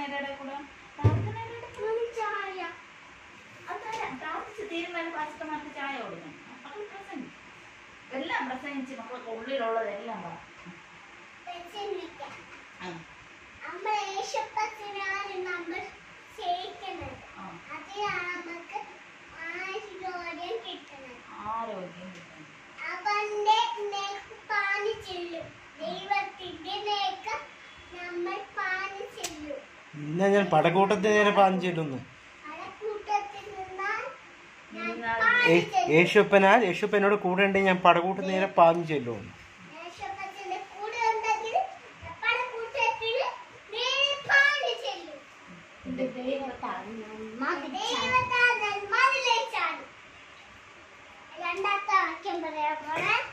പ്രാർത്ഥനയുടെ കൂടെ പ്രാർത്ഥനയുടെ കൂടെ ചായ അന്നേരം പ്രാർത്ഥിച്ച് തീരുമാനം പാസ്റ്റർമാർക്ക് ചായ കൊടുക്കണം മക്കൾ പ്രസംഗി എല്ലാം പ്രസംഗിച്ച് മക്കൾക്ക് ഉള്ളിലുള്ളതെല്ലാം പറ പ്രസംഗിക്കാം. ആ, അമ്മ യേശുപ്പത്തിനാണ് നമ്മൾ ക്ഷയിക്കുന്നത് ആ. അതിനാണ് നമുക്ക് ആരോഗ്യം കിട്ടുന്നത് ആരോഗ്യം കിട്ടണം അവന്റെ നേർക്ക് പാഞ്ഞു ചെല്ലും ദൈവത്തിന്റെ നേർക്ക് നമ്മൾ പാഞ്ഞു ചെല്ലും ഇന്ന ഞാൻ പടക്കൂട്ടത്തിന് നേരെ പാഞ്ഞു ചെല്ലുന്നു അടക്കൂട്ടത്തിൽ നിന്നാൽ ഞാൻ നിന്നാൽ പാഞ്ഞു ചെല്ലും യേശുപ്പനാൽ യേശുപ്പനോട് കൂടെ ഉണ്ടെങ്കിൽ ഞാൻ പടക്കൂട്ടത്തിന് നേരെ പാഞ്ഞു ചെല്ലുന്നു യേശുപ്പത്തിന്റെ കൂടെ ഉണ്ടെങ്കിൽ പടക്കൂട്ടത്തിൽ നേരെ പാഞ്ഞു ചെല്ലും ദൈവത്താൽ ഞാൻ മതിലേച്ചാണ് രണ്ടാമത്തെ വാക്യം പറയാൻ പോണേ